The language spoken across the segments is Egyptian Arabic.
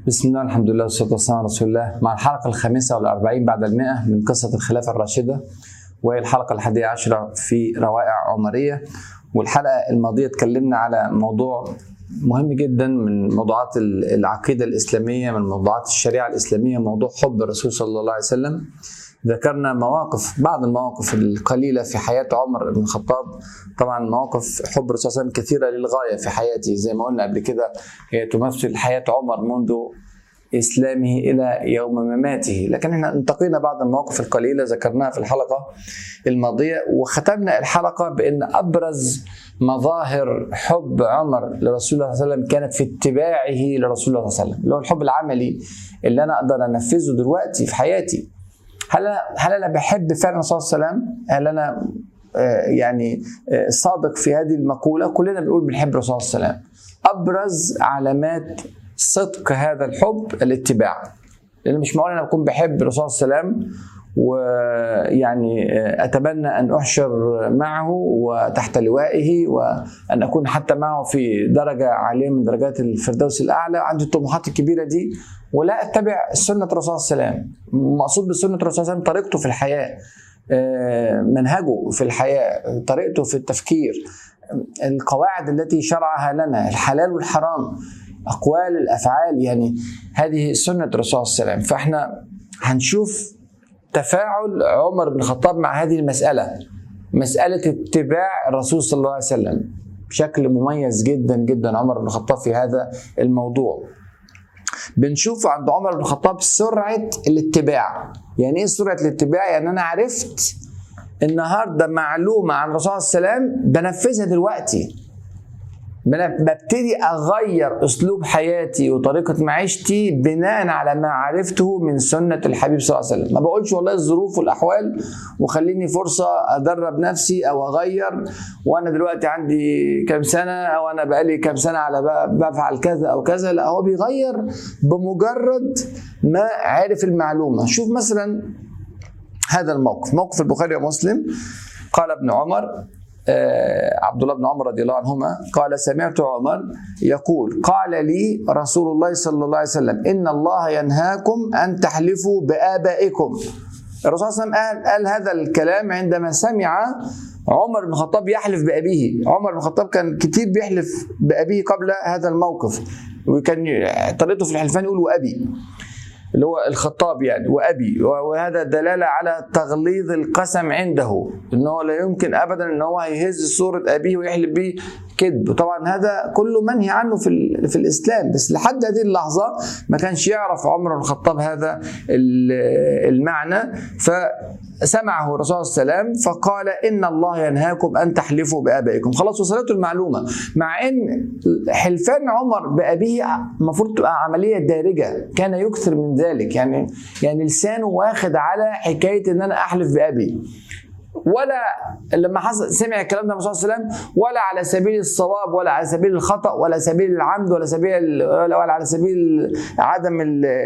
بسم الله الحمد لله والصلاة والسلام على رسول الله مع الحلقة الخامسة والأربعين بعد المئة من قصة الخلافة الراشدة وهي الحلقة الحادية عشرة في روائع عمرية والحلقة الماضية اتكلمنا على موضوع مهم جدا من موضوعات العقيدة الإسلامية من موضوعات الشريعة الإسلامية موضوع حب الرسول صلى الله عليه وسلم ذكرنا مواقف بعض المواقف القليلة في حياة عمر بن الخطاب طبعا مواقف حب الرسول صلى الله عليه وسلم كثيرة للغاية في حياته زي ما قلنا قبل كده هي تمثل حياة عمر منذ إسلامه إلى يوم مماته لكن احنا انتقينا بعض المواقف القليلة ذكرناها في الحلقة الماضية وختمنا الحلقة بأن أبرز مظاهر حب عمر لرسول الله صلى الله عليه وسلم كانت في اتباعه لرسول الله صلى الله عليه وسلم اللي هو الحب العملي اللي أنا أقدر أنفذه دلوقتي في حياتي هل أنا هل أنا بحب فعلا الرسول صلى الله عليه وسلم؟ هل أنا يعني صادق في هذه المقولة كلنا بنقول بنحب الرسول صلى الله عليه وسلم أبرز علامات صدق هذا الحب الاتباع لان مش معقول انا اكون بحب الرسول صلى الله عليه وسلم ويعني اتمنى ان احشر معه وتحت لوائه وان اكون حتى معه في درجه عاليه من درجات الفردوس الاعلى عندي الطموحات الكبيره دي ولا اتبع سنه الرسول صلى الله عليه وسلم المقصود بسنه الرسول صلى الله عليه وسلم طريقته في الحياه منهجه في الحياه طريقته في التفكير القواعد التي شرعها لنا الحلال والحرام اقوال الافعال يعني هذه سنه الرسول صلى الله عليه وسلم فاحنا هنشوف تفاعل عمر بن الخطاب مع هذه المساله مساله اتباع الرسول صلى الله عليه وسلم بشكل مميز جدا جدا عمر بن الخطاب في هذا الموضوع بنشوف عند عمر بن الخطاب سرعه الاتباع يعني ايه سرعه الاتباع يعني انا عرفت النهارده معلومه عن الرسول صلى الله عليه وسلم بنفذها دلوقتي ببتدي اغير اسلوب حياتي وطريقه معيشتي بناء على ما عرفته من سنه الحبيب صلى الله عليه وسلم ما بقولش والله الظروف والاحوال وخليني فرصه ادرب نفسي او اغير وانا دلوقتي عندي كام سنه او انا بقالي كام سنه على بفعل كذا او كذا لا هو بيغير بمجرد ما عرف المعلومه شوف مثلا هذا الموقف موقف البخاري ومسلم قال ابن عمر عبد الله بن عمر رضي الله عنهما قال سمعت عمر يقول قال لي رسول الله صلى الله عليه وسلم ان الله ينهاكم ان تحلفوا بابائكم الرسول صلى الله عليه وسلم قال, قال هذا الكلام عندما سمع عمر بن الخطاب يحلف بأبيه عمر بن الخطاب كان كتير بيحلف بأبيه قبل هذا الموقف وكان طريقته في الحلفان يقول وأبي اللي هو الخطاب يعني وابي وهذا دلاله على تغليظ القسم عنده ان هو لا يمكن ابدا ان هو هيهز صوره ابيه ويحلف به كذب طبعا هذا كله منهي عنه في في الاسلام بس لحد هذه اللحظه ما كانش يعرف عمر بن الخطاب هذا المعنى فسمعه الرسول صلى الله عليه وسلم فقال ان الله ينهاكم ان تحلفوا بابائكم خلاص وصلته المعلومه مع ان حلفان عمر بابيه المفروض تبقى عمليه دارجه كان يكثر من ذلك يعني يعني لسانه واخد على حكايه ان انا احلف بابي ولا لما حصل سمع الكلام ده الرسول صلى الله عليه وسلم ولا على سبيل الصواب ولا على سبيل الخطا ولا سبيل العمد ولا سبيل ولا على سبيل عدم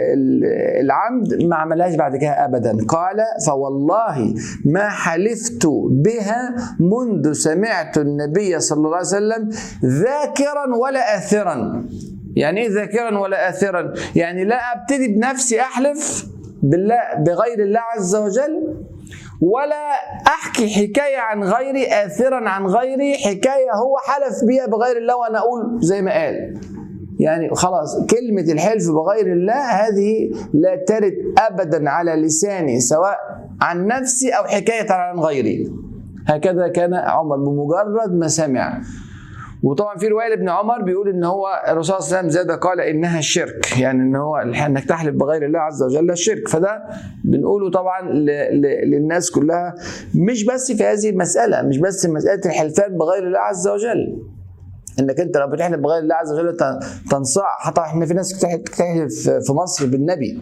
العمد ما عملهاش بعد كده ابدا قال فوالله ما حلفت بها منذ سمعت النبي صلى الله عليه وسلم ذاكرا ولا اثرا يعني ايه ذاكرا ولا اثرا يعني لا ابتدي بنفسي احلف بالله بغير الله عز وجل ولا احكي حكايه عن غيري اثرا عن غيري حكايه هو حلف بيها بغير الله وانا اقول زي ما قال يعني خلاص كلمة الحلف بغير الله هذه لا ترد أبدا على لساني سواء عن نفسي أو حكاية عن غيري هكذا كان عمر بمجرد ما سمع وطبعا في روايه لابن عمر بيقول ان هو الرسول صلى الله عليه وسلم زاد قال انها الشرك يعني ان هو انك تحلف بغير الله عز وجل الشرك فده بنقوله طبعا للناس كلها مش بس في هذه المساله مش بس مساله الحلفان بغير الله عز وجل انك انت لو بتحلف بغير الله عز وجل تنصاع حتى احنا في ناس بتحلف في مصر بالنبي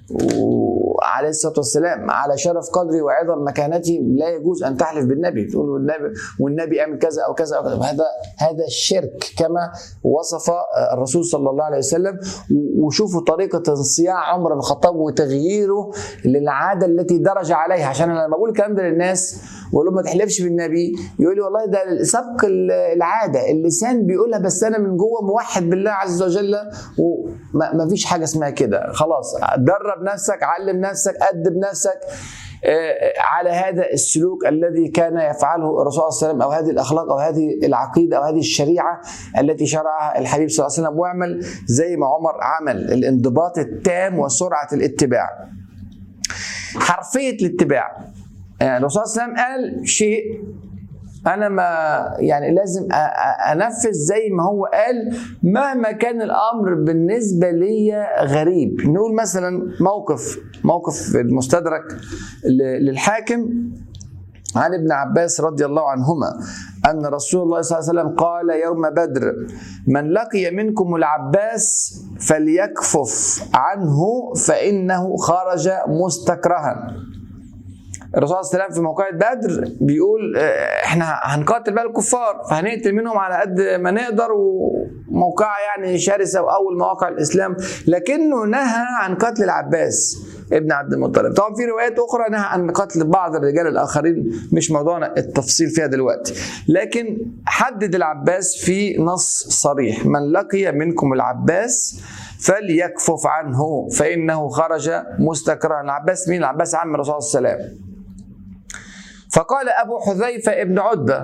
وعليه الصلاه والسلام على شرف قدري وعظم مكانتي لا يجوز ان تحلف بالنبي تقول والنبي والنبي اعمل كذا او كذا او كذا هذا هذا الشرك كما وصف الرسول صلى الله عليه وسلم وشوفوا طريقه انصياع عمر بن الخطاب وتغييره للعاده التي درج عليها عشان انا لما بقول الكلام ده للناس ويقول له ما تحلفش بالنبي يقول لي والله ده سبق العاده اللسان بيقولها بس انا من جوه موحد بالله عز وجل وما فيش حاجه اسمها كده خلاص درب نفسك علم نفسك ادب نفسك على هذا السلوك الذي كان يفعله الرسول صلى الله عليه وسلم او هذه الاخلاق او هذه العقيده او هذه الشريعه التي شرعها الحبيب صلى الله عليه وسلم واعمل زي ما عمر عمل الانضباط التام وسرعه الاتباع. حرفيه الاتباع يعني الرسول صلى الله عليه وسلم قال شيء انا ما يعني لازم انفذ زي ما هو قال مهما كان الامر بالنسبه لي غريب نقول مثلا موقف موقف المستدرك للحاكم عن ابن عباس رضي الله عنهما أن رسول الله صلى الله عليه وسلم قال يوم بدر من لقي منكم العباس فليكفف عنه فإنه خرج مستكرها الرسول صلى الله عليه وسلم في موقعة بدر بيقول احنا هنقاتل بقى الكفار فهنقتل منهم على قد ما نقدر وموقعة يعني شرسة وأول مواقع الإسلام لكنه نهى عن قتل العباس ابن عبد المطلب طبعا في روايات أخرى نهى عن قتل بعض الرجال الآخرين مش موضوعنا التفصيل فيها دلوقتي لكن حدد العباس في نص صريح من لقي منكم العباس فليكفف عنه فإنه خرج مستكرها العباس مين العباس عم الرسول صلى الله عليه وسلم فقال أبو حذيفة ابن عتبة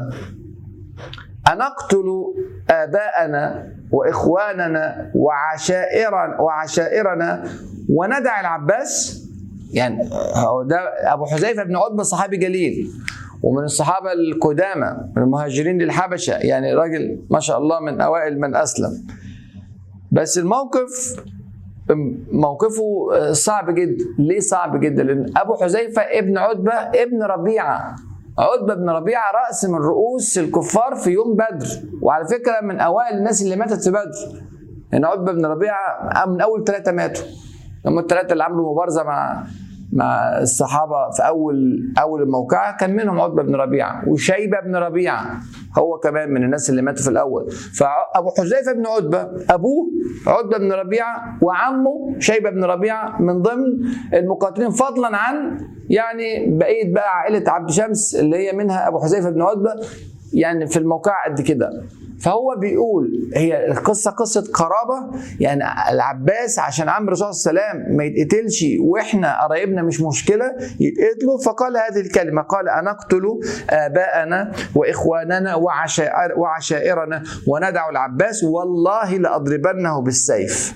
أنقتل آباءنا وإخواننا وعشائرنا وعشائرنا وندع العباس يعني هو ده أبو حذيفة بن عتبة صحابي جليل ومن الصحابة القدامى من المهاجرين للحبشة يعني راجل ما شاء الله من أوائل من أسلم بس الموقف موقفه صعب جدا ليه صعب جدا لان ابو حذيفه ابن عتبه ابن ربيعه عتبه بن ربيعه راس من رؤوس الكفار في يوم بدر وعلى فكره من اوائل الناس اللي ماتت في بدر يعني عتبه بن ربيعه من اول ثلاثه ماتوا هم الثلاثه اللي عملوا مبارزه مع مع الصحابه في اول اول الموقعه كان منهم عتبه بن ربيعه وشيبه بن ربيعه هو كمان من الناس اللي ماتوا في الاول فابو حذيفه بن عتبه ابوه عتبه بن ربيعه وعمه شيبه بن ربيعه من ضمن المقاتلين فضلا عن يعني بقيه بقى عائله عبد شمس اللي هي منها ابو حذيفه بن عتبه يعني في الموقع قد كده فهو بيقول هي القصه قصه قرابه يعني العباس عشان عم الرسول صلى الله عليه وسلم ما يتقتلش واحنا قرايبنا مش مشكله يتقتلوا فقال هذه الكلمه قال انقتل اباءنا واخواننا وعشائر وعشائرنا وندع العباس والله لاضربنه بالسيف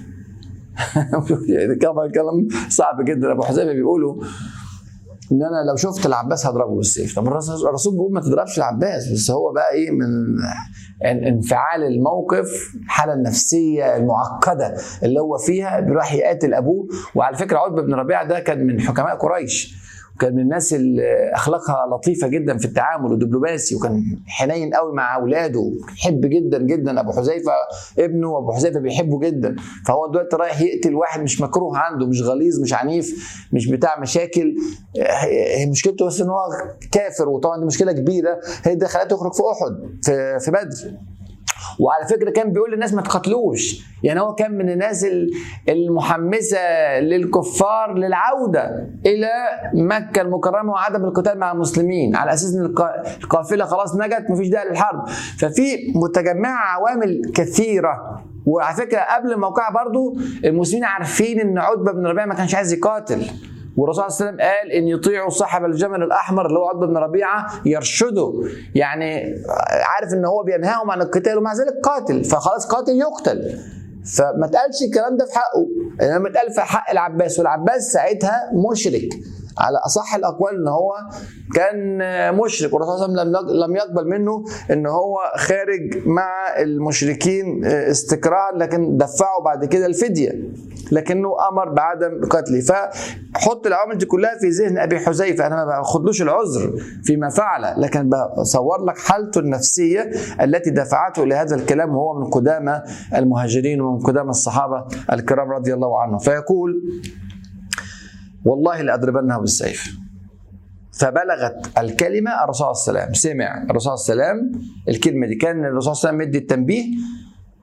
كمان كلام صعب جدا ابو حذيفه بيقولوا ان انا لو شفت العباس هضربه بالسيف طب الرسول بيقول ما تضربش العباس بس هو بقى ايه من انفعال الموقف الحاله النفسيه المعقده اللي هو فيها بيروح يقاتل ابوه وعلى فكره عتبه بن ربيعه ده كان من حكماء قريش وكان من الناس اللي اخلاقها لطيفه جدا في التعامل ودبلوماسي وكان حنين قوي مع اولاده يحب جدا جدا ابو حذيفه ابنه وابو حذيفه بيحبه جدا فهو دلوقتي رايح يقتل واحد مش مكروه عنده مش غليظ مش عنيف مش بتاع مشاكل هي مشكلته بس ان هو كافر وطبعا دي مشكله كبيره هي اللي خلته يخرج في احد في في بدر وعلى فكره كان بيقول للناس ما تقاتلوش يعني هو كان من الناس المحمسه للكفار للعوده الى مكه المكرمه وعدم القتال مع المسلمين على اساس ان القافله خلاص نجت مفيش داعي للحرب ففي متجمعه عوامل كثيره وعلى فكره قبل الموقعه برضو المسلمين عارفين ان عتبه بن ربيعه ما كانش عايز يقاتل والرسول صلى الله عليه وسلم قال ان يطيعوا صاحب الجمل الاحمر اللي هو عتبه بن ربيعه يرشده يعني عارف ان هو بينهاهم عن القتال ومع ذلك قاتل فخلاص قاتل يقتل فما اتقالش الكلام ده في حقه انما اتقال في حق العباس والعباس ساعتها مشرك على اصح الاقوال ان هو كان مشرك والرسول صلى الله عليه وسلم لم يقبل منه ان هو خارج مع المشركين استكراها لكن دفعوا بعد كده الفديه لكنه امر بعدم قتله فحط العوامل دي كلها في ذهن ابي حذيفه انا ما باخدلوش العذر فيما فعل لكن بصور لك حالته النفسيه التي دفعته الى هذا الكلام وهو من قدامى المهاجرين ومن قدامى الصحابه الكرام رضي الله عنهم فيقول والله لأضربنه بالسيف فبلغت الكلمة الرسول صلى الله عليه وسلم سمع الرسول صلى الله عليه وسلم الكلمة دي كان الرسول صلى الله عليه وسلم مدي التنبيه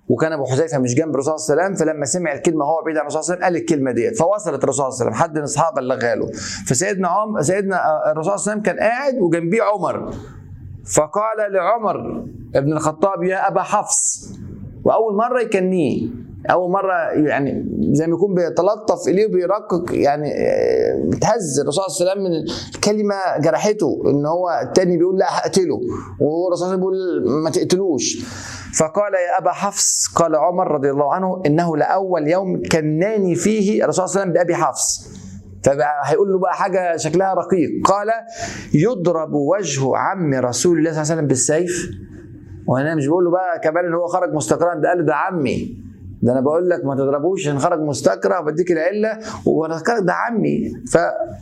وكان ابو حذيفه مش جنب الرسول صلى الله عليه وسلم فلما سمع الكلمه هو بعيد عن الرسول صلى الله عليه وسلم قال الكلمه ديت فوصلت الرسول صلى الله عليه وسلم حد من اصحابه بلغها له فسيدنا عم سيدنا الرسول صلى الله عليه وسلم كان قاعد وجنبيه عمر فقال لعمر ابن الخطاب يا ابا حفص واول مره يكنيه اول مره يعني زي ما يكون بيتلطف اليه وبيرقق يعني اتهز الرسول صلى الله عليه وسلم من الكلمه جرحته ان هو التاني بيقول لا هقتله وهو الرسول صلى الله عليه وسلم بيقول ما تقتلوش فقال يا ابا حفص قال عمر رضي الله عنه انه لاول يوم كناني فيه الرسول صلى الله عليه وسلم بابي حفص فبقى هيقول له بقى حاجه شكلها رقيق قال يضرب وجه عم رسول الله صلى الله عليه وسلم بالسيف وانا مش بقول له بقى كمان ان هو خرج مستقرا ده قال له ده عمي ده انا بقول لك ما تضربوش عشان خرج مستكره وبديك العله وانا ده عمي ف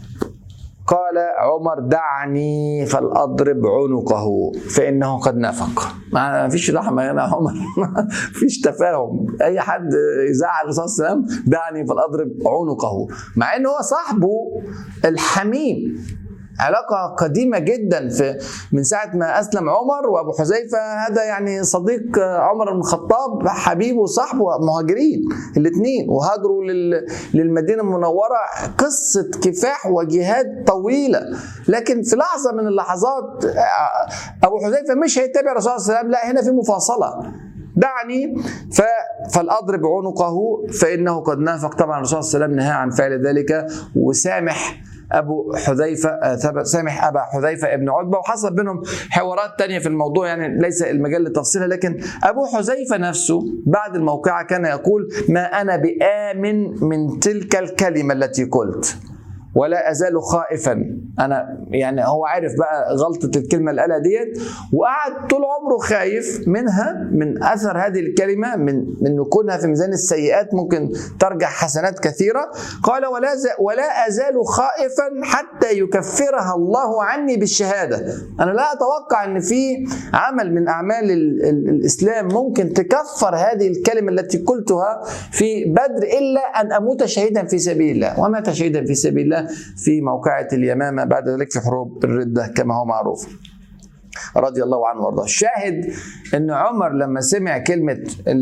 قال عمر دعني فلأضرب عنقه فإنه قد نفق ما فيش رحمة هنا عمر ما فيش تفاهم أي حد يزعل الرسول صلى الله عليه وسلم دعني فلأضرب عنقه مع إن هو صاحبه الحميم علاقه قديمه جدا في من ساعه ما اسلم عمر وابو حذيفه هذا يعني صديق عمر بن الخطاب حبيبه وصاحبه مهاجرين الاثنين وهاجروا للمدينه المنوره قصه كفاح وجهاد طويله لكن في لحظه من اللحظات ابو حذيفه مش هيتبع الرسول صلى الله عليه وسلم لا هنا في مفاصله دعني ف... فلأضرب عنقه فإنه قد نافق طبعا الرسول صلى الله عليه وسلم نهى عن فعل ذلك وسامح ابو حذيفه سامح ابا حذيفه ابن عتبه وحصل بينهم حوارات تانية في الموضوع يعني ليس المجال لتفصيلها لكن ابو حذيفه نفسه بعد الموقعه كان يقول ما انا بامن من تلك الكلمه التي قلت ولا ازال خائفا انا يعني هو عارف بقى غلطه الكلمه اللي قالها ديت وقعد طول عمره خايف منها من اثر هذه الكلمه من من كونها في ميزان السيئات ممكن ترجع حسنات كثيره قال ولا ولا ازال خائفا حتى يكفرها الله عني بالشهاده انا لا اتوقع ان في عمل من اعمال ال ال الاسلام ممكن تكفر هذه الكلمه التي قلتها في بدر الا ان اموت شهيدا في سبيل الله ومات شهيدا في سبيل الله في موقعة اليمامة بعد ذلك في حروب الردة كما هو معروف رضي الله عنه وارضاه الشاهد ان عمر لما سمع كلمه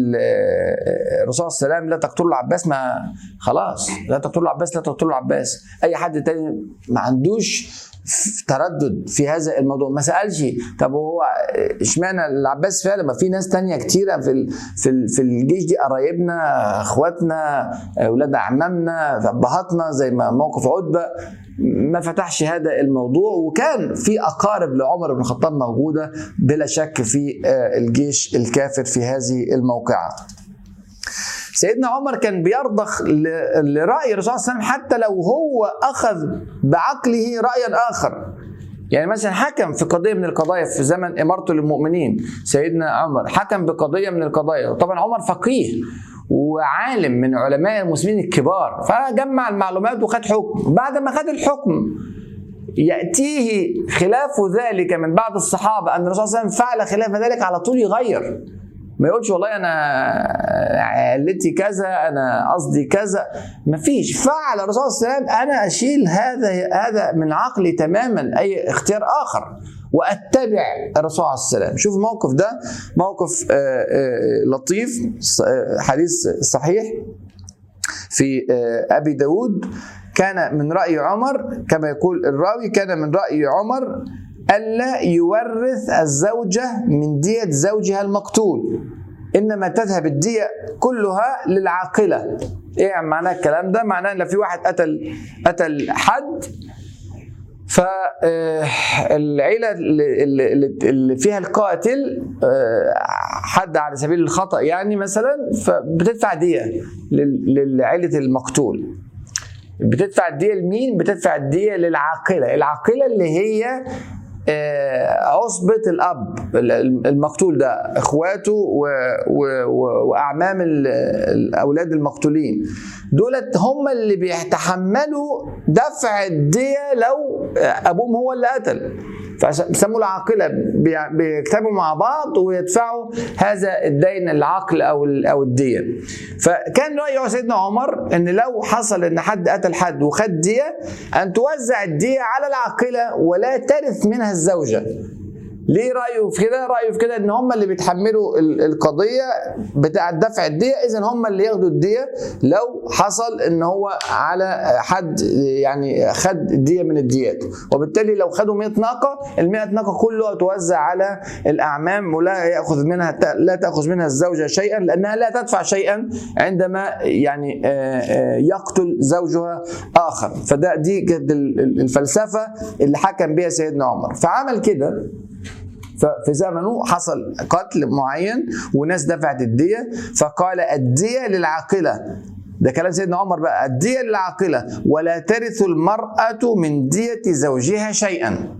الرسول صلى الله عليه وسلم لا تقتلوا العباس ما خلاص لا تقتلوا العباس لا تقتلوا العباس اي حد تاني ما عندوش تردد في هذا الموضوع ما سالش طب هو اشمعنى العباس فعلا ما في ناس تانية كتيره في في في الجيش دي قرايبنا اخواتنا اولاد اعمامنا ابهاتنا زي ما موقف عتبه ما فتحش هذا الموضوع وكان في اقارب لعمر بن الخطاب موجوده بلا شك في الجيش الكافر في هذه الموقعه سيدنا عمر كان بيرضخ لراي الرسول صلى الله عليه وسلم حتى لو هو اخذ بعقله رايا اخر يعني مثلا حكم في قضيه من القضايا في زمن امارته للمؤمنين سيدنا عمر حكم بقضيه من القضايا طبعا عمر فقيه وعالم من علماء المسلمين الكبار فجمع المعلومات وخد حكم بعد ما خد الحكم ياتيه خلاف ذلك من بعض الصحابه ان الرسول صلى الله عليه وسلم فعل خلاف ذلك على طول يغير ما يقولش والله انا علتي كذا انا قصدي كذا ما فيش فعل الرسول صلى الله عليه وسلم انا اشيل هذا هذا من عقلي تماما اي اختيار اخر واتبع الرسول عليه السلام شوف الموقف ده موقف لطيف حديث صحيح في ابي داود كان من راي عمر كما يقول الراوي كان من راي عمر ألا يورث الزوجة من دية زوجها المقتول إنما تذهب الدية كلها للعاقلة إيه معناه الكلام ده؟ معناه إن في واحد قتل قتل حد فالعيلة اللي فيها القاتل حد على سبيل الخطأ يعني مثلا فبتدفع دية لعيلة المقتول بتدفع الدية لمين؟ بتدفع الدية للعاقلة، العاقلة اللي هي عصبة الأب المقتول ده إخواته و... و... و... وأعمام الأولاد المقتولين دولت هم اللي بيتحملوا دفع الدية لو أبوهم هو اللي قتل فسموا العاقله بيكتبوا مع بعض ويدفعوا هذا الدين العقل او او الدين فكان راي سيدنا عمر ان لو حصل ان حد قتل حد وخد ديه ان توزع الديه على العاقله ولا ترث منها الزوجه ليه رايه في كده رايه في كده ان هم اللي بيتحملوا ال- القضيه بتاعه دفع الديه اذا هم اللي ياخدوا الديه لو حصل ان هو على حد يعني خد ديه من الديات وبالتالي لو خدوا 100 ناقه ال 100 ناقه كله توزع على الاعمام ولا ياخذ منها لا تاخذ منها الزوجه شيئا لانها لا تدفع شيئا عندما يعني آه، آه، يقتل زوجها اخر فده دي كانت ال- ال- الفلسفه اللي حكم بها سيدنا عمر فعمل كده ففي زمنه حصل قتل معين وناس دفعت الدية فقال الدية للعاقلة ده كلام سيدنا عمر بقى الدية للعاقلة ولا ترث المرأة من دية زوجها شيئا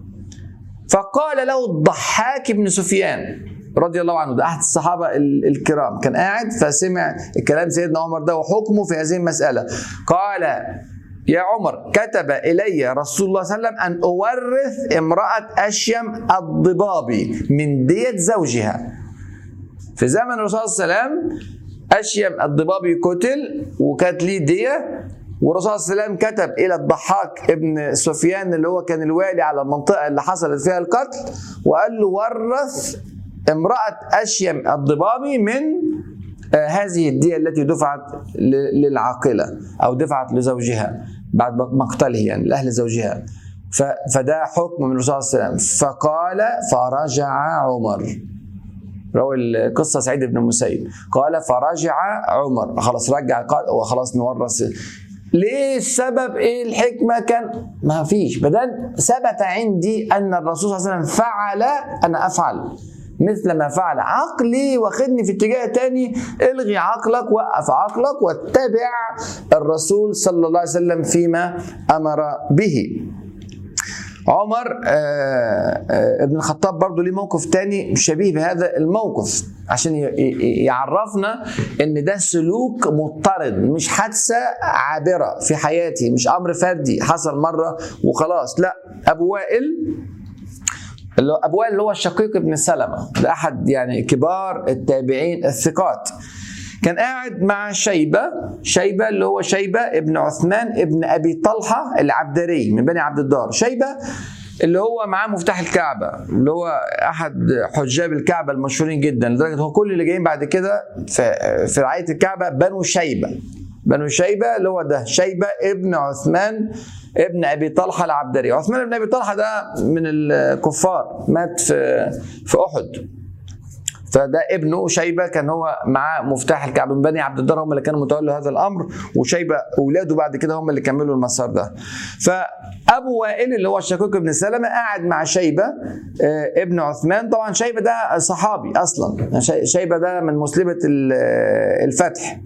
فقال له الضحاك بن سفيان رضي الله عنه ده احد الصحابه ال- الكرام كان قاعد فسمع كلام سيدنا عمر ده وحكمه في هذه المساله قال يا عمر كتب الي رسول الله صلى الله عليه وسلم ان اورث امراه اشيم الضبابي من دية زوجها في زمن الرسول صلى الله عليه وسلم اشيم الضبابي قتل وكانت ليه ديه والرسول صلى الله عليه وسلم كتب الى الضحاك ابن سفيان اللي هو كان الوالي على المنطقه اللي حصلت فيها القتل وقال له ورث امراه اشيم الضبابي من آه، هذه الدية التي دفعت ل- للعاقلة أو دفعت لزوجها بعد مقتله يعني لأهل زوجها ف- فده حكم من الرسول صلى الله عليه وسلم فقال فرجع عمر روى القصة سعيد بن المسيب قال فرجع عمر خلاص رجع قال وخلاص نورث ليه السبب ايه الحكمة كان ما فيش بدل ثبت عندي ان الرسول صلى الله عليه وسلم فعل انا افعل مثل ما فعل عقلي واخدني في اتجاه تاني الغي عقلك وقف عقلك واتبع الرسول صلى الله عليه وسلم فيما امر به عمر آه، آه، ابن الخطاب برضو ليه موقف تاني شبيه بهذا الموقف عشان ي- ي- يعرفنا ان ده سلوك مضطرد مش حادثة عابرة في حياتي مش امر فردي حصل مرة وخلاص لا ابو وائل اللي هو ابو وائل اللي هو الشقيق ابن سلمة ده احد يعني كبار التابعين الثقات كان قاعد مع شيبة شيبة اللي هو شيبة ابن عثمان ابن أبي طلحة العبدري من بني عبد الدار شيبة اللي هو معاه مفتاح الكعبة اللي هو أحد حجاب الكعبة المشهورين جدا لدرجة هو كل اللي جايين بعد كده في في رعاية الكعبة بنو شيبة بنو شيبة اللي هو ده شيبة ابن عثمان ابن ابي طلحه العبدري عثمان بن ابي طلحه ده من الكفار مات في في احد فده ابنه شيبه كان هو معاه مفتاح الكعبه من بني عبد الدار هم اللي كانوا متولوا هذا الامر وشيبه اولاده بعد كده هم اللي كملوا المسار ده فابو وائل اللي هو الشقيق بن سلمه قاعد مع شيبه آه، ابن عثمان طبعا شيبه ده صحابي اصلا شي- شيبه ده من مسلمه ال- آه، الفتح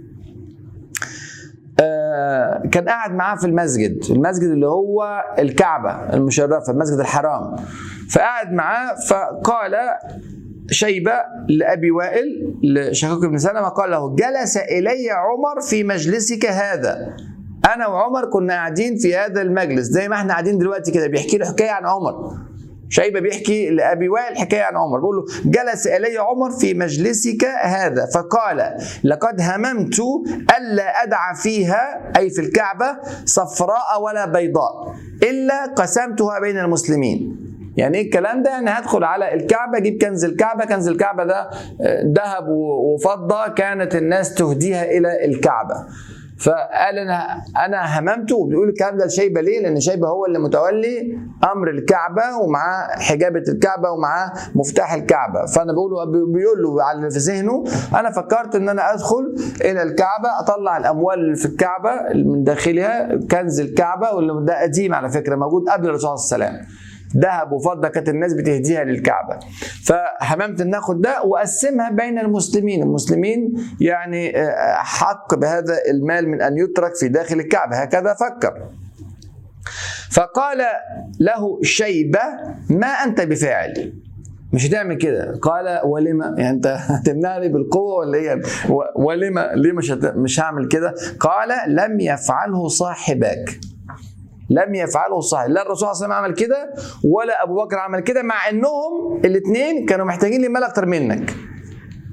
آه، كان قاعد معاه في المسجد المسجد اللي هو الكعبة المشرفة المسجد الحرام فقعد معاه فقال شيبة لأبي وائل لشقيق بن سلمة قال له جلس إلي عمر في مجلسك هذا أنا وعمر كنا قاعدين في هذا المجلس زي ما احنا قاعدين دلوقتي كده بيحكي له حكاية عن عمر شيبة بيحكي لأبي وائل حكاية عن عمر بيقول له جلس إلي عمر في مجلسك هذا فقال لقد هممت ألا أدع فيها أي في الكعبة صفراء ولا بيضاء إلا قسمتها بين المسلمين يعني ايه الكلام ده؟ يعني هدخل على الكعبه اجيب كنز الكعبه، كنز الكعبه ده آه، ذهب و- وفضه كانت الناس تهديها الى الكعبه. فقال انا انا هممت وبيقول الكلام ده لشيبه ليه؟ لان شيبه هو اللي متولي امر الكعبه ومعاه حجابه الكعبه ومعاه مفتاح الكعبه، فانا بقول له بيقول له على اللي في ذهنه انا فكرت ان انا ادخل الى الكعبه اطلع الاموال اللي في الكعبه من داخلها كنز الكعبه واللي ده قديم على فكره موجود قبل الرسول صلى الله عليه وسلم. ذهب وفضه كانت الناس بتهديها للكعبه فهممت ان اخد ده واقسمها بين المسلمين المسلمين يعني آه، حق بهذا المال من ان يترك في داخل الكعبه هكذا فكر فقال له شيبه ما انت بفاعل مش هتعمل كده قال ولما يعني انت هتمنعني بالقوه ولا ايه و- ولما ليه مش هت... مش هعمل كده قال لم يفعله صاحبك لم يفعله صاحب لا الرسول صلى الله عليه وسلم عمل كده ولا ابو بكر عمل كده مع انهم الاثنين كانوا محتاجين لمال اكتر منك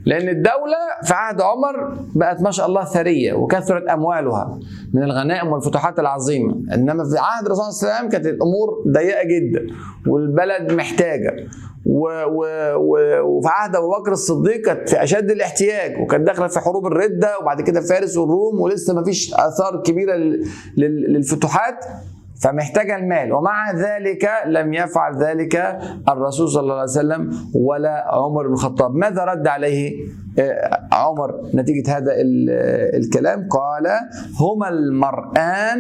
لان الدوله في عهد عمر بقت ما شاء الله ثريه وكثرت اموالها من الغنائم والفتوحات العظيمه انما في عهد الرسول صلى الله عليه وسلم كانت الامور ضيقه جدا والبلد محتاجه و و و وفي عهد ابو بكر الصديق كانت في اشد الاحتياج وكانت داخله في حروب الرده وبعد كده فارس والروم ولسه ما فيش اثار كبيره لل- لل- للفتوحات فمحتاجه المال ومع ذلك لم يفعل ذلك الرسول صلى الله عليه وسلم ولا عمر بن الخطاب ماذا رد عليه آه، عمر نتيجة هذا ال- آه، الكلام قال هما المرآن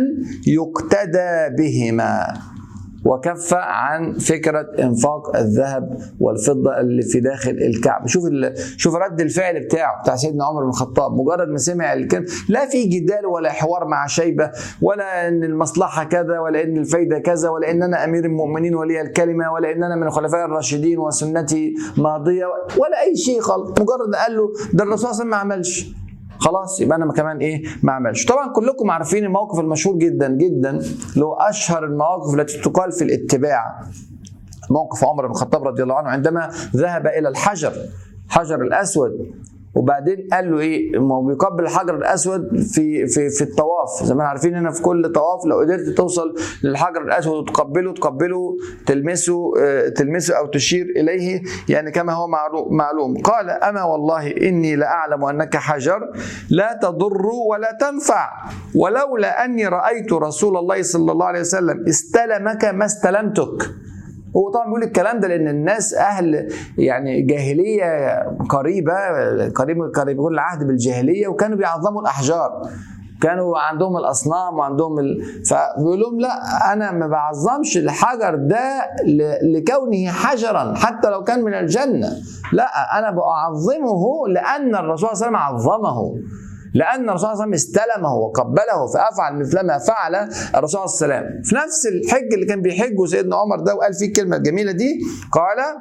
يقتدى بهما وكف عن فكرة إنفاق الذهب والفضة اللي في داخل الكعب شوف ال... شوف رد الفعل بتاعه بتاع سيدنا عمر بن الخطاب مجرد ما سمع الكلمة لا في جدال ولا حوار مع شيبة ولا إن المصلحة كذا ولا إن الفايدة كذا ولا إن أنا أمير المؤمنين ولي الكلمة ولا إن أنا من الخلفاء الراشدين وسنتي ماضية ولا أي شيء خالص مجرد قال له ده الرسول صلى الله عليه وسلم ما عملش خلاص يبقى انا كمان ايه ما اعملش طبعا كلكم عارفين الموقف المشهور جدا جدا اللي هو اشهر المواقف التي تقال في الاتباع موقف عمر بن الخطاب رضي الله عنه عندما ذهب الى الحجر حجر الاسود وبعدين قال له ايه ما هو بيقبل الحجر الاسود في في في الطواف زي ما احنا عارفين هنا في كل طواف لو قدرت توصل للحجر الاسود وتقبله تقبله تلمسه آه، تلمسه او تشير اليه يعني كما هو معلو- معلوم قال اما والله اني لاعلم انك حجر لا تضر ولا تنفع ولولا اني رايت رسول الله صلى الله عليه وسلم استلمك ما استلمتك هو طبعا بيقول الكلام ده لان الناس اهل يعني جاهليه قريبه قريب قريب يقول العهد بالجاهليه وكانوا بيعظموا الاحجار كانوا عندهم الاصنام وعندهم ال... فبيقول لهم لا انا ما بعظمش الحجر ده ل... لكونه حجرا حتى لو كان من الجنه لا انا بعظمه لان الرسول صلى الله عليه وسلم عظمه لان الرسول صلى الله عليه وسلم استلمه وقبله فافعل مثل ما فعل الرسول صلى الله عليه وسلم في نفس الحج اللي كان بيحجه سيدنا عمر ده وقال فيه الكلمه الجميله دي قال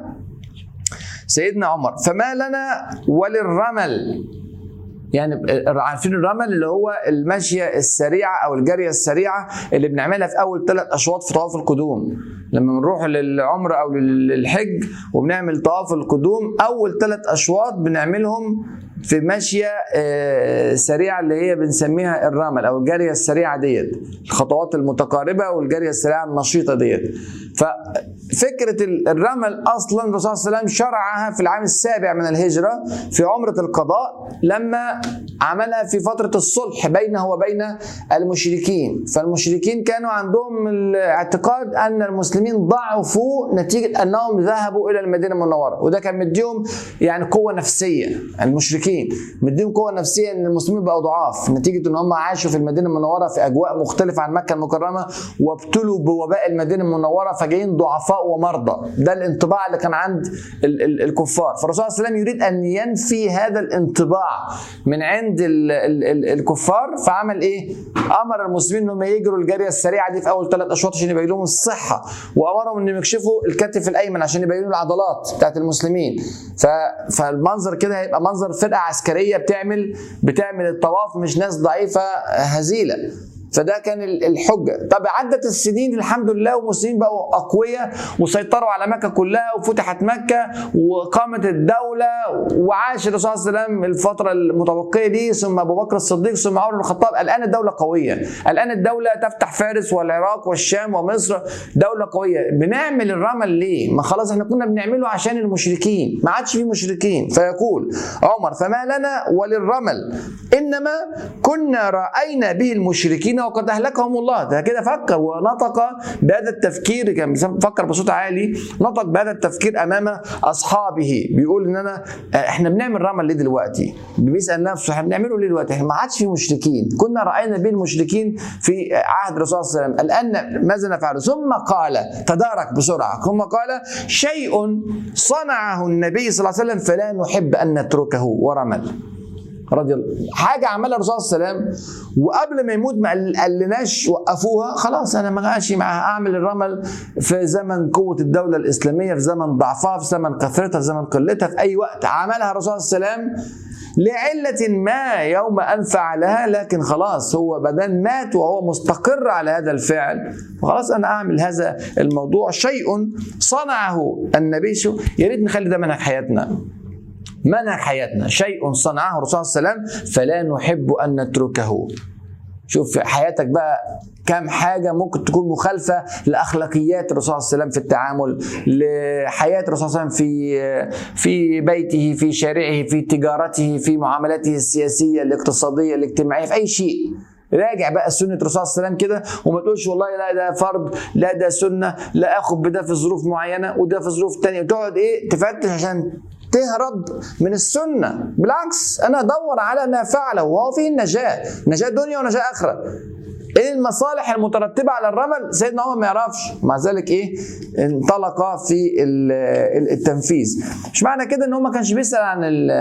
سيدنا عمر فما لنا وللرمل يعني عارفين الرمل اللي هو المشية السريعة أو الجارية السريعة اللي بنعملها في أول ثلاث أشواط في طواف القدوم لما بنروح للعمرة أو للحج وبنعمل طواف القدوم أول ثلاث أشواط بنعملهم في ماشية آه، سريعة اللي هي بنسميها الرمل أو الجارية السريعة ديت الخطوات المتقاربة والجارية السريعة النشيطة ديت ففكرة الرمل أصلا الرسول صلى الله عليه وسلم شرعها في العام السابع من الهجرة في عمرة القضاء لما عملها في فترة الصلح بينه وبين المشركين فالمشركين كانوا عندهم الاعتقاد أن المسلمين ضعفوا نتيجة أنهم ذهبوا إلى المدينة المنورة وده كان مديهم يعني قوة نفسية المشركين مديهم قوة نفسية أن المسلمين بقوا ضعاف نتيجة أن هم عاشوا في المدينة المنورة في أجواء مختلفة عن مكة المكرمة وابتلوا بوباء المدينة المنورة فجايين ضعفاء ومرضى ده الانطباع اللي كان عند ال- ال- الكفار فالرسول صلى الله عليه وسلم يريد أن ينفي هذا الانطباع من عند ال ال ال الكفار فعمل ايه؟ امر المسلمين انهم يجروا الجاريه السريعه دي في اول ثلاث اشواط عشان يبين لهم الصحه وامرهم انهم يكشفوا الكتف الايمن عشان يبينوا العضلات بتاعت المسلمين ف... فالمنظر كده هيبقى منظر فرقه عسكريه بتعمل بتعمل الطواف مش ناس ضعيفه هزيله فده كان ال- الحجه طب عدت السنين الحمد لله والمسلمين بقوا اقوياء وسيطروا على مكه كلها وفتحت مكه وقامت الدوله وعاش الرسول صلى الله عليه وسلم الفتره المتبقيه دي ثم ابو بكر الصديق ثم عمر بن الخطاب الان الدوله قويه الان الدوله تفتح فارس والعراق والشام ومصر دوله قويه بنعمل الرمل ليه ما خلاص احنا كنا بنعمله عشان المشركين ما عادش في مشركين فيقول عمر فما لنا وللرمل انما كنا راينا به المشركين وقد اهلكهم الله ده كده فكر ونطق بهذا التفكير كان بيفكر بصوت عالي نطق بهذا التفكير امام اصحابه بيقول ان انا احنا بنعمل رمل ليه دلوقتي بيسال نفسه احنا بنعمله ليه دلوقتي احنا ما عادش في مشركين كنا راينا به المشركين في عهد الرسول صلى الله عليه وسلم الان ماذا نفعل ثم قال تدارك بسرعه ثم قال شيء صنعه النبي صلى الله عليه وسلم فلا نحب ان نتركه ورمل رضي الله حاجه عملها الرسول صلى الله عليه وسلم وقبل ما يموت ما قال- قالناش وقفوها خلاص انا ما ماشي مع اعمل الرمل في زمن قوه الدوله الاسلاميه في زمن ضعفها في زمن كثرتها في زمن قلتها في اي وقت عملها الرسول صلى الله عليه وسلم لعلة ما يوم أن فعلها لكن خلاص هو بدل مات وهو مستقر على هذا الفعل فخلاص أنا أعمل هذا الموضوع شيء صنعه النبي شو يا ريت نخلي ده منهج حياتنا منهج حياتنا شيء صنعه الرسول صلى الله عليه وسلم فلا نحب ان نتركه شوف في حياتك بقى كم حاجة ممكن تكون مخالفة لأخلاقيات الرسول صلى الله عليه وسلم في التعامل لحياة الرسول صلى الله عليه وسلم في في بيته في شارعه في تجارته في معاملاته السياسية الاقتصادية الاجتماعية في أي شيء راجع بقى سنة الرسول صلى الله عليه وسلم كده وما تقولش والله لا ده فرض لا ده سنة لا اخد بده في ظروف معينة وده في ظروف تانية وتقعد ايه تفتش عشان تهرب من السنة بالعكس أنا أدور على ما فعله وهو فيه النجاة نجاة دنيا ونجاة آخرة ايه المصالح المترتبه على الرمل سيدنا عمر ما يعرفش مع ذلك ايه انطلق في التنفيذ مش معنى كده ان هو ما كانش بيسال عن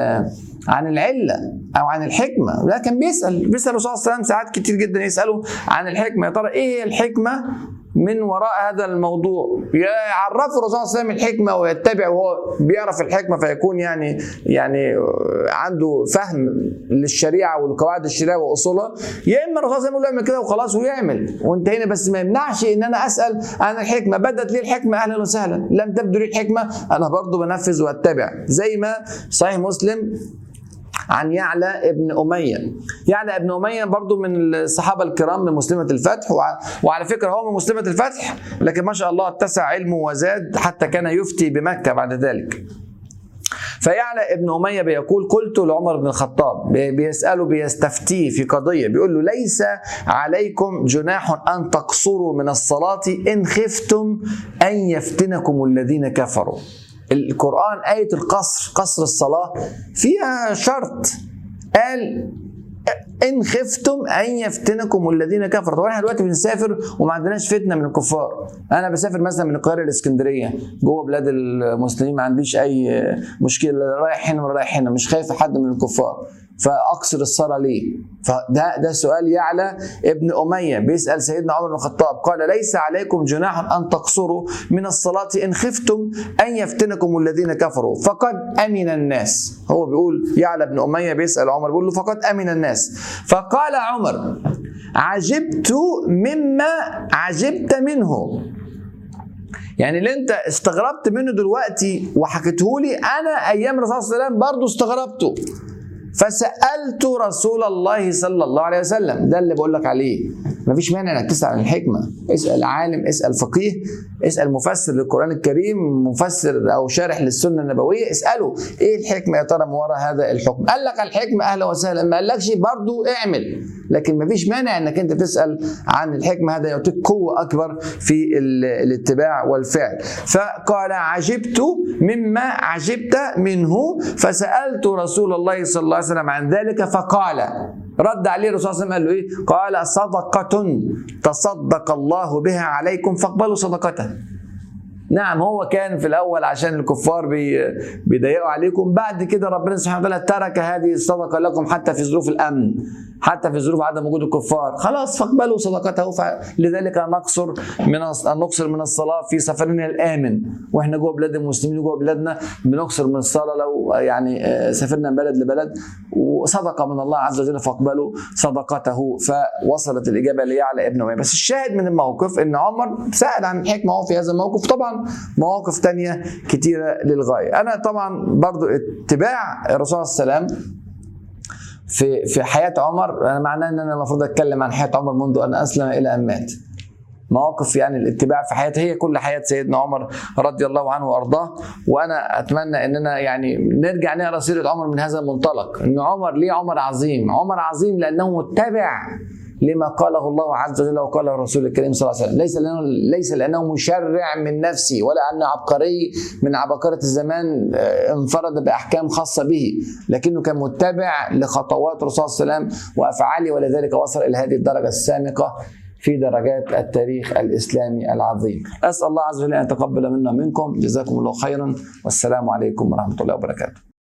عن العله او عن الحكمه لا كان بيسال بيسال الرسول صلى الله عليه وسلم ساعات كتير جدا يساله عن الحكمه يا ترى ايه هي الحكمه من وراء هذا الموضوع يعرفوا الرسول صلى الله عليه وسلم الحكمه ويتبع وهو بيعرف الحكمه فيكون يعني يعني عنده فهم للشريعه والقواعد الشريعه واصولها يا اما الرسول صلى الله عليه وسلم يقول يعمل كده وخلاص ويعمل وانتهينا بس ما يمنعش ان انا اسال عن الحكمه بدت لي الحكمه اهلا وسهلا لم تبدو لي الحكمه انا برضه بنفذ واتبع زي ما صحيح مسلم عن يعلى ابن أمية يعلى ابن أمية برضو من الصحابة الكرام من مسلمة الفتح وعلى فكرة هو من مسلمة الفتح لكن ما شاء الله اتسع علمه وزاد حتى كان يفتي بمكة بعد ذلك فيعلى ابن أمية بيقول قلت لعمر بن الخطاب بيسأله بيستفتيه في قضية بيقول له ليس عليكم جناح أن تقصروا من الصلاة إن خفتم أن يفتنكم الذين كفروا القرآن آية القصر قصر الصلاة فيها شرط قال إن خفتم أن يفتنكم الذين كفروا طبعا احنا دلوقتي بنسافر وما عندناش فتنة من الكفار أنا بسافر مثلا من القاهرة لإسكندرية جوه بلاد المسلمين ما عنديش أي مشكلة رايح هنا ولا رايح هنا مش خايف حد من الكفار فاقصر الصلاه ليه؟ فده ده سؤال يعلى ابن اميه بيسال سيدنا عمر بن الخطاب قال ليس عليكم جناح ان تقصروا من الصلاه ان خفتم ان يفتنكم الذين كفروا فقد امن الناس هو بيقول يعلى ابن اميه بيسال عمر بيقول له فقد امن الناس فقال عمر عجبت مما عجبت منه يعني اللي انت استغربت منه دلوقتي وحكيته لي انا ايام الرسول صلى الله عليه وسلم برضه استغربته فسالت رسول الله صلى الله عليه وسلم ده اللي بقول لك عليه مفيش مانع انك تسال عن الحكمه اسال عالم اسال فقيه اسال مفسر للقران الكريم مفسر او شارح للسنه النبويه اساله ايه الحكمه يا ترى من وراء هذا الحكم قال لك الحكمه اهلا وسهلا ما قالكش برضه اعمل لكن مفيش مانع انك انت تسال عن الحكمه هذا يعطيك قوه اكبر في الاتباع والفعل فقال عجبت مما عجبت منه فسالت رسول الله صلى الله عليه وسلم عن ذلك فقال رد عليه الرسول صلى الله عليه وسلم قال له ايه؟ قال صدقة تصدق الله بها عليكم فاقبلوا صدقته. نعم هو كان في الاول عشان الكفار بيضيقوا عليكم بعد كده ربنا سبحانه وتعالى ترك هذه الصدقه لكم حتى في ظروف الامن حتى في ظروف عدم وجود الكفار خلاص فاقبلوا صدقته فلذلك نقصر من نقصر من الصلاه في سفرنا الامن واحنا جوه بلاد المسلمين وجوه بلادنا بنقصر من الصلاه لو يعني سافرنا من بلد لبلد وصدقه من الله عز وجل فاقبلوا صدقته فوصلت الاجابه ليعلى ابن اميه بس الشاهد من الموقف ان عمر سال عن الحكمه هو في هذا الموقف طبعا مواقف تانية كتيرة للغاية أنا طبعا برضو اتباع الرسول صلى الله عليه وسلم في في حياة عمر أنا معناه إن أنا المفروض أتكلم عن حياة عمر منذ أن أسلم إلى أن مات مواقف يعني الاتباع في حياته هي كل حياة سيدنا عمر رضي الله عنه وأرضاه وأنا أتمنى أننا يعني نرجع نقرأ سيرة عمر من هذا المنطلق أن عمر ليه عمر عظيم عمر عظيم لأنه متبع لما قاله الله عز وجل وقاله الرسول الكريم صلى الله عليه وسلم ليس لأنه ليس لأنه مشرع من نفسه ولا أنه عبقري من عباقرة الزمان انفرد بأحكام خاصة به لكنه كان متبع لخطوات الرسول صلى الله عليه وسلم وأفعاله ولذلك وصل إلى هذه الدرجة السامقة في درجات التاريخ الإسلامي العظيم أسأل الله عز وجل أن يتقبل منا منكم جزاكم الله خيرا والسلام عليكم ورحمة الله وبركاته